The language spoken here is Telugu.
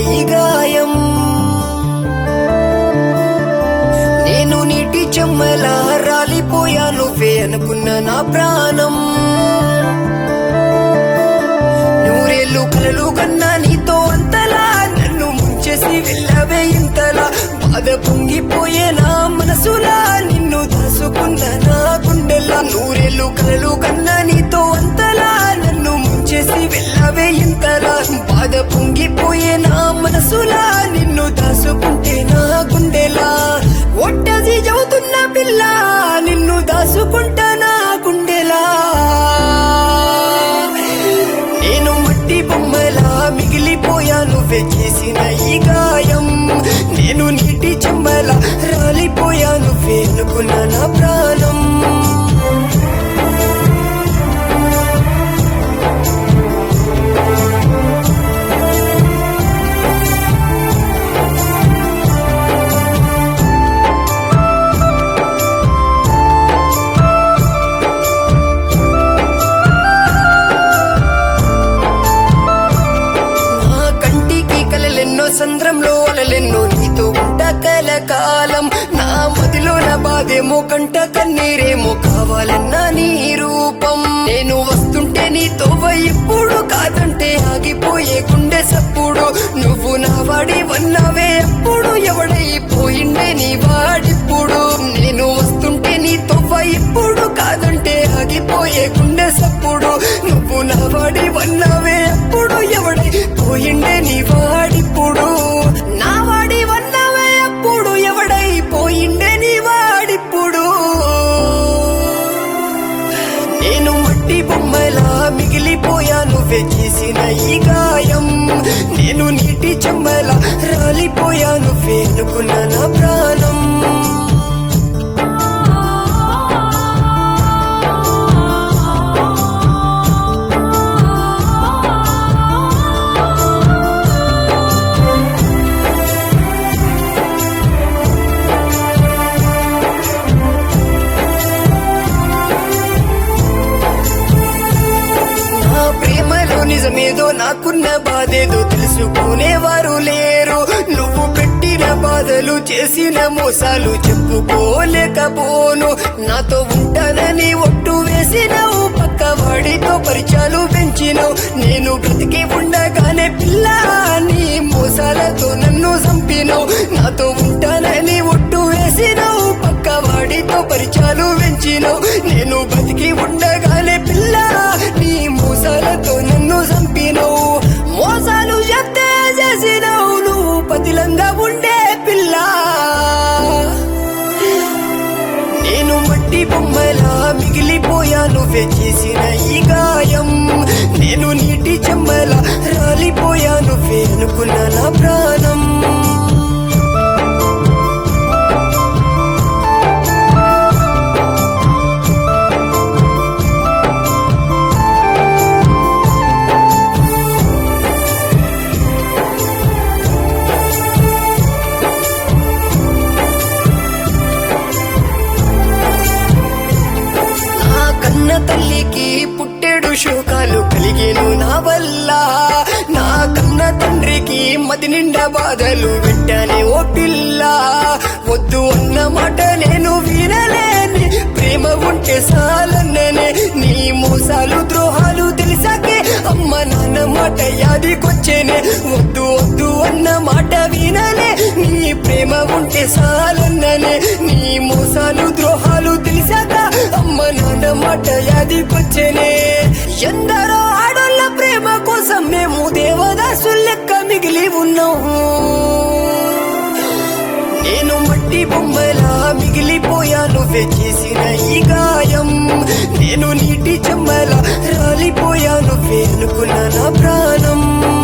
ఈ గాయం నేను నీటి చెమ్మలా రాలిపోయా నువ్వే అనుకున్న నా ప్రాణం నూరేళ్ళు కలలు కన్నా నీతో అంతలా నన్ను ముంచేసి వెళ్ళవే ఇంతలా బాధ పొంగిపోయే నా మనసులా నిన్ను దాసుకున్న నా గుండెలా నూరేళ్ళు కలలు కన్నా నీతో అంతలా నన్ను ముంచేసి వెళ్ళవే ఇంతలా బాధ పొంగిపోయే నా మనసులా నిన్ను దాసుకుంటే నా గుండెలా ఒట్టది చదువుతున్న పిల్ల నిన్ను దాసుకుంటా నా గుండెలా నేను మట్టి బొమ్మలా మిగిలిపోయా నువ్వే చేసిన ఈ గాయం నేను నీటి చెమ్మలా రాలిపోయా నువ్వే అనుకున్న నా ప్రాణం నా కంటికి కలలెన్నో సంద్రంలో అలలెన్నో నీతో ఉంట కలకాలం నా మదిలో నా బాధేమో కంట కన్నీరేమో కావాలన్నా నీ రూపం నేను వస్తుంటే నీతో ఇప్పుడు కాదంటే ఆగిపోయే గుండె సప్పుడు నువ్వు నా వాడి వన్నావే ఎప్పుడు ఎవడైపోయిండే నీ వాడిప్పుడు నేను వస్తుంటే నీతో ఇప్పుడు కాదంటే ఆగిపోయే గుండె సప్పుడు నువ్వు నా వాడి వన్నావే ఎప్పుడు ఎవడై పోయిండే నీ వాడిప్పుడు నా వాడి వన్నావే ఎప్పుడు ఎవడై పోయిండే నీ వాడిప్పుడు నేను మట్టి బొమ్మలా మిగిలిపోయా నువ్వే చేసిన ఈ గాయం నేను నీటి చెమ్మలా రాలిపోయా నువ్వే అనుకున్న నా ప్రాణం నా ప్రేమలో నిజమేదో నాకున్న బాధేదో తెలుసుకునేవారు లేరు నువ్వు పెట్టిన బాధలు చేసిన మోసాలు చెప్పుకోలేకపోను నాతో ఉంటానని ఒట్టు వేసినావు పక్క వాడితో పరిచయాలు పెంచినావు నేను బ్రతికి ఉండగానే పిల్ల నీ మోసాలతో నన్ను చంపినావు నాతో ఉంటానని ఒట్టు వేసినావు పక్క వాడితో పరిచయాలు పెంచినావు నేను బతికి ఉండగానే పిల్ల నీ మోసాలతో నన్ను చంపినావు మోసాలు చెప్తే చేసినావు నువ్వు పతిలంగా ఉండే పిల్ల నేను మట్టి బొమ్మలా మిగిలిపోయా నువ్వే చేసిన ఈ గాయం నేను నీటి చెమ్మలా రాలిపోయా నువ్వే అనుకున్న నా ప్రాణం నా కన్న తల్లికి పుట్టెడు శోకాలు కలిగేను నా వల్ల నా కన్న తండ్రికి మది నిండా బాధలు వింటానే ఓ పిల్ల వద్దు అన్న మాట నేను వినలేని ప్రేమ ఉంటే సాలన్ననే నీ మోసాలు ద్రోహాలు తెలిసాకే అమ్మ నాన్న మాట యాదికొచ్చేనే వద్దు వద్దు అన్న మాట వినలే నీ ప్రేమ ఉంటే సాలన్ననే నీ మోసాలు ద్రోహాలు తెలిసాక అమ్మ నాన్న మాట యాదికొచ్చేనే ఎందరో ఆడోళ్ళ ప్రేమ కోసం మేము దేవదాసు లెక్క మిగిలి ఉన్నాము నేను మట్టి బొమ్మలా మిగిలిపోయా నువ్వే చేసిన ఈ గాయం నేను నీటి చెమ్మలా రాలిపోయా నువ్వే అనుకున్న నా ప్రాణం